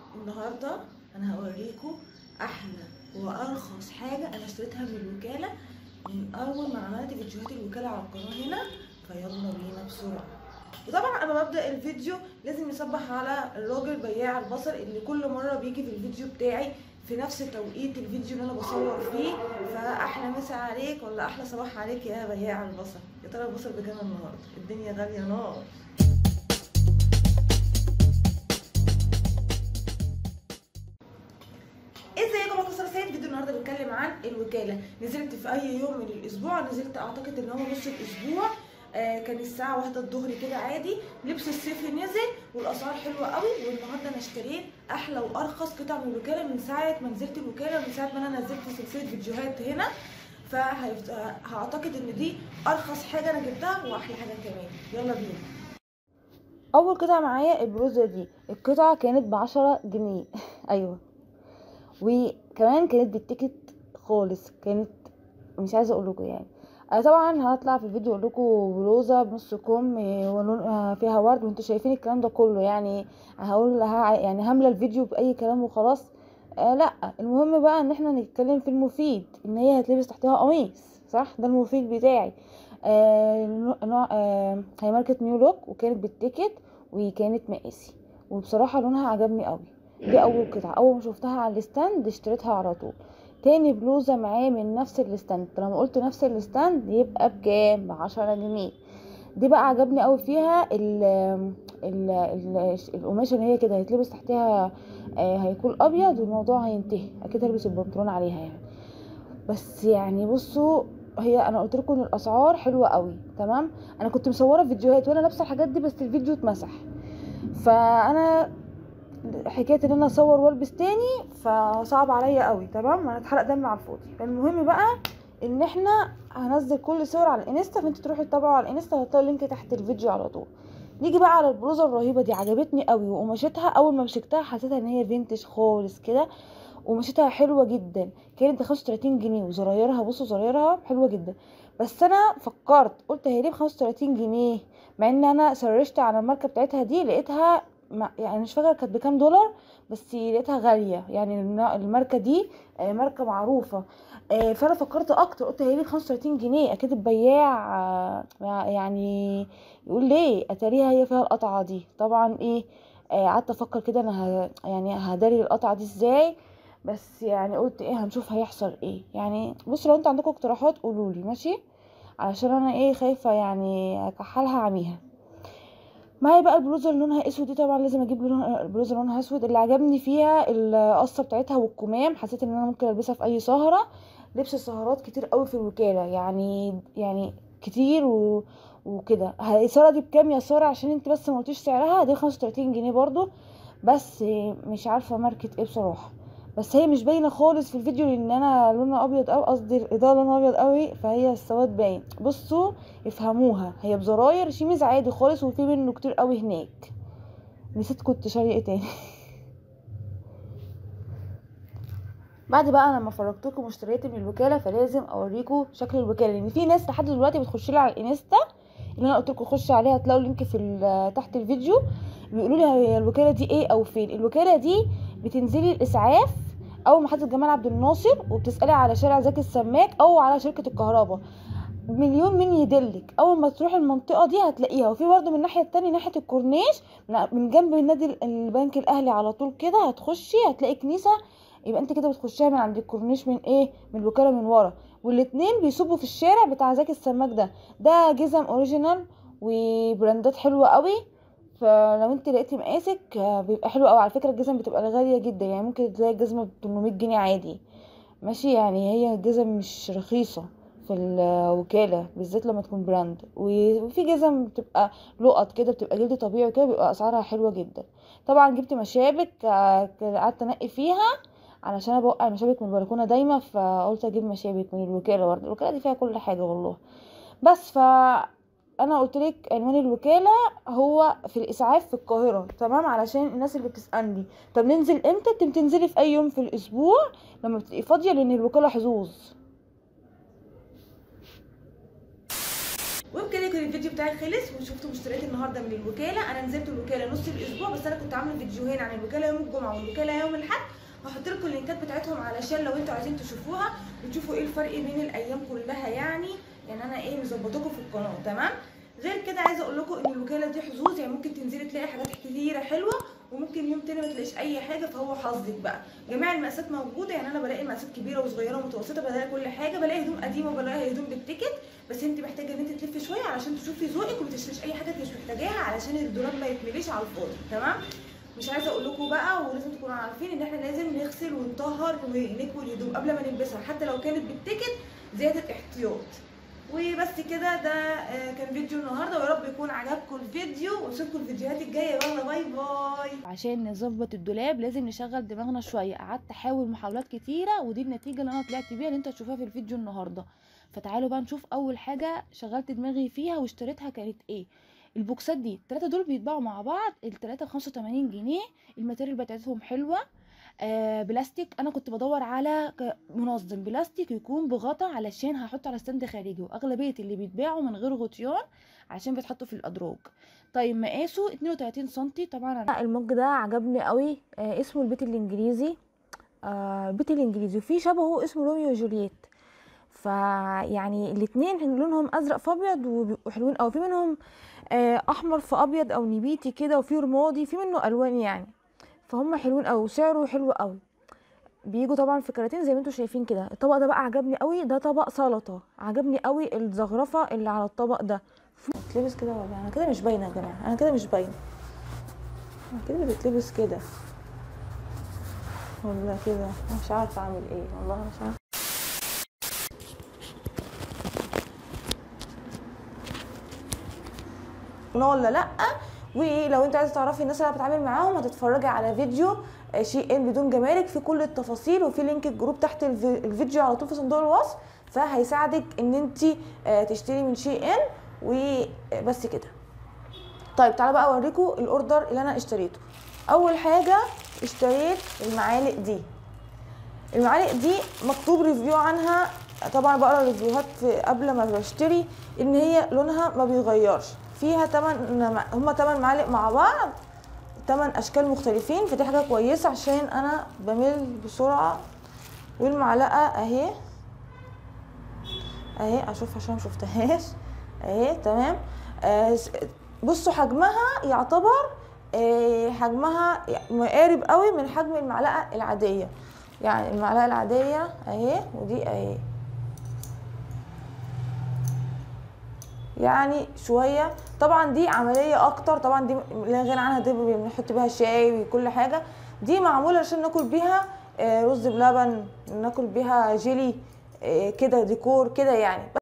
النهارده انا هوريكم احلى وارخص حاجه انا اشتريتها من الوكاله من اول ما عملت فيديوهات الوكاله على القناه هنا فيلا بينا بسرعه وطبعا انا ببدا الفيديو لازم نصبح على الراجل بياع البصل اللي كل مره بيجي في الفيديو بتاعي في نفس توقيت الفيديو اللي انا بصور فيه فاحلى مسا عليك ولا احلى صباح عليك يا بياع البصل يا ترى البصل بكام النهارده الدنيا غاليه نار ازيكم يا كسر سيد فيديو النهارده بتكلم عن الوكاله نزلت في اي يوم من الاسبوع نزلت اعتقد ان هو نص الاسبوع آه كان الساعه واحدة الظهر كده عادي لبس الصيفي نزل والاسعار حلوه قوي والنهارده انا اشتريت احلى وارخص قطع من الوكاله من ساعه ما نزلت الوكاله من ساعه ما انا نزلت سلسله فيديوهات هنا فهعتقد ان دي ارخص حاجه انا جبتها واحلى حاجه كمان يلا بينا اول قطعه معايا البلوزه دي القطعه كانت بعشرة جنيه ايوه وكمان كانت بالتيكت خالص كانت مش عايزه اقول لكم يعني انا طبعا هطلع في الفيديو اقول لكم بلوزه بنص كم ولون فيها ورد وانتوا شايفين الكلام ده كله يعني هقول يعني هملى الفيديو باي كلام وخلاص آه لا المهم بقى ان احنا نتكلم في المفيد ان هي هتلبس تحتها قميص صح ده المفيد بتاعي آه نوع آه هي ماركه نيو لوك وكانت بالتيكت وكانت مقاسي وبصراحه لونها عجبني قوي دي اول قطعه اول ما شفتها على الستاند اشتريتها على طول تاني بلوزه معاه من نفس الستاند لما قلت نفس الستاند يبقى بكام بعشرة جنيه دي بقى عجبني قوي فيها ال ال ال القماشه اللي هي كده هيتلبس تحتها آه هيكون ابيض والموضوع هينتهي اكيد هلبس البنطلون عليها يعني بس يعني بصوا هي انا قلت لكم ان الاسعار حلوه قوي تمام انا كنت مصوره فيديوهات وانا لابسه الحاجات دي بس الفيديو اتمسح فانا حكايه ان انا اصور والبس تاني فصعب عليا قوي تمام انا اتحرق دم على الفاضي فالمهم بقى ان احنا هنزل كل صور على الانستا فانتوا تروحوا تتابعوا على الانستا هتلاقوا اللينك تحت الفيديو على طول نيجي بقى على البلوزه الرهيبه دي عجبتني قوي وقماشتها اول ما مسكتها حسيتها ان هي فينتج خالص كده وقماشتها حلوه جدا كانت ب 35 جنيه وزرايرها بصوا زرايرها حلوه جدا بس انا فكرت قلت هي ليه ب 35 جنيه مع ان انا سرشت على الماركه بتاعتها دي لقيتها يعني مش فاكره كانت بكام دولار بس لقيتها غاليه يعني الماركه دي ماركه معروفه فانا فكرت اكتر قلت هي ليه 35 جنيه اكيد البياع يعني يقول ليه اتاريها هي فيها القطعه دي طبعا ايه قعدت افكر كده انا يعني هداري القطعه دي ازاي بس يعني قلت ايه هنشوف هيحصل ايه يعني بصوا لو انتوا عندكم اقتراحات قولوا لي ماشي علشان انا ايه خايفه يعني اكحلها عميها معايا بقى البلوزه اللي لونها اسود دي طبعا لازم اجيب البلوزه لونها اسود اللي عجبني فيها القصه بتاعتها والكمام حسيت ان انا ممكن البسها في اي سهره لبس السهرات كتير قوي في الوكاله يعني يعني كتير و... وكده الساره دي بكام يا ساره عشان انت بس ما قلتيش سعرها دي 35 جنيه برضو بس مش عارفه ماركه ايه بصراحه بس هي مش باينه خالص في الفيديو لان انا لونها ابيض قوي قصدي الاضاءه لونها ابيض قوي فهي السواد باين بصوا افهموها هي بزراير شيميز عادي خالص وفي منه كتير قوي هناك نسيت كنت شاريه ايه تاني بعد بقى لما فرجتكم واشتريت من الوكاله فلازم اوريكم شكل الوكاله لان في ناس لحد دلوقتي بتخش لي على الانستا اللي انا قلت لكم خشوا عليها هتلاقوا اللينك في تحت الفيديو بيقولوا لي هي الوكاله دي ايه او فين الوكاله دي بتنزلي الاسعاف او محطه جمال عبد الناصر وبتسالي على شارع زكي السماك او على شركه الكهرباء مليون من يدلك اول ما تروحي المنطقه دي هتلاقيها وفي برده من الناحيه التانية ناحيه الكورنيش من جنب النادي البنك الاهلي على طول كده هتخشي هتلاقي كنيسه يبقى انت كده بتخشيها من عند الكورنيش من ايه من الوكاله من ورا والاتنين بيصبوا في الشارع بتاع زكي السماك ده ده جزم اوريجينال وبراندات حلوه قوي فلو انت لقيتي مقاسك بيبقى حلو قوي على فكره الجزم بتبقى غاليه جدا يعني ممكن تلاقي الجزمه ب 800 جنيه عادي ماشي يعني هي الجزم مش رخيصه في الوكاله بالذات لما تكون براند وفي جزم بتبقى لقط كده بتبقى جلد طبيعي كده بيبقى اسعارها حلوه جدا طبعا جبت مشابك قعدت انقي فيها علشان انا بوقع المشابك من البلكونه دايما فقلت اجيب مشابك من الوكاله برضه الوكاله دي فيها كل حاجه والله بس ف انا قلت لك عنوان الوكاله هو في الاسعاف في القاهره تمام علشان الناس اللي بتسالني طب ننزل امتى انت بتنزلي في اي يوم في الاسبوع لما بتبقي فاضيه لان الوكاله حظوظ وبكده يكون الفيديو بتاعي خلص وشفتوا اشتريت النهارده من الوكاله انا نزلت الوكاله نص الاسبوع بس انا كنت عامله فيديوهين عن الوكاله يوم الجمعه والوكاله يوم الاحد هحط لكم اللينكات بتاعتهم علشان لو انتوا عايزين تشوفوها وتشوفوا ايه الفرق بين الايام كلها يعني يعني انا ايه مظبطاكم في القناه تمام غير كده عايزه اقول لكم ان الوكاله دي حظوظ يعني ممكن تنزلي تلاقي حاجات كتيره حلوه وممكن يوم تاني ما تلاقيش اي حاجه فهو حظك بقى جميع المقاسات موجوده يعني انا بلاقي مقاسات كبيره وصغيره ومتوسطه بلاقي كل حاجه بلاقي هدوم قديمه وبلاقي هدوم بالتيكت بس انت محتاجه ان انت تلفي شويه علشان تشوفي ذوقك وما تشتريش اي حاجه انت مش محتاجاها علشان الدولاب ما يتمليش على الفاضي تمام مش عايزه اقول لكم بقى ولازم تكونوا عارفين ان احنا لازم نغسل ونطهر ونكوي الهدوم قبل ما نلبسها حتى لو كانت بالتيكت زياده احتياط وبس كده ده آه، كان فيديو النهارده ويا رب يكون عجبكم الفيديو واشوفكم الفيديوهات الجايه يلا باي باي عشان نظبط الدولاب لازم نشغل دماغنا شويه قعدت احاول محاولات كتيره ودي النتيجه اللي انا طلعت بيها اللي انت هتشوفها في الفيديو النهارده فتعالوا بقى نشوف اول حاجه شغلت دماغي فيها واشتريتها كانت ايه البوكسات دي التلاتة دول بيتباعوا مع بعض التلاتة بخمسة وتمانين جنيه الماتيريال بتاعتهم حلوة آه بلاستيك انا كنت بدور على ك- منظم بلاستيك يكون بغطا علشان هحطه على ستاند خارجي واغلبيه اللي بيتباعوا من غير غطيان عشان بيتحطوا في الادراج طيب مقاسه 32 سنتي طبعا انا المج ده عجبني قوي آه اسمه البيت الانجليزي آه البيت الانجليزي وفي شبهه اسمه روميو وجولييت فيعني الاتنين لونهم ازرق في ابيض وبيبقوا حلوين او في منهم آه احمر في ابيض او نبيتي كده وفي رمادي في منه الوان يعني فهم حلوين قوي وسعره حلو قوي بيجوا طبعا في كراتين زي ما انتم شايفين كده الطبق ده بقى عجبني قوي ده طبق سلطه عجبني قوي الزخرفه اللي على الطبق ده بتلبس كده ولا انا كده مش باينه يا جماعه انا كده مش باينه انا كده بتلبس كده ولا كده أنا مش عارفه اعمل ايه والله أنا مش عارفه ولا لا ولو انت عايزه تعرفي الناس اللي انا بتعامل معاهم هتتفرجي على فيديو آه، شي ان بدون جمارك في كل التفاصيل وفي لينك الجروب تحت الفي- الفيديو على طول في صندوق الوصف فهيساعدك ان انت آه، تشتري من شي ان وبس كده طيب تعالى بقى اوريكم الاوردر اللي انا اشتريته اول حاجه اشتريت المعالق دي المعالق دي مكتوب ريفيو عنها طبعا بقرا ريفيوهات في قبل ما بشتري ان هي لونها ما بيغيرش فيها تمن هما تمن معالق مع بعض تمن اشكال مختلفين فدي حاجه كويسه عشان انا بمل بسرعه والمعلقه اهي اهي اشوف عشان مشفتهاش اهي تمام آه، س- بصوا حجمها يعتبر آه، حجمها مقارب قوي من حجم المعلقه العاديه يعني المعلقه العاديه اهي ودي اهي يعني شويه طبعا دي عمليه اكتر طبعا دي لا غنى عنها دي بنحط بيها شاي وكل حاجه دي معموله عشان ناكل بيها آه، رز بلبن ناكل بيها جيلي آه، كده ديكور كده يعني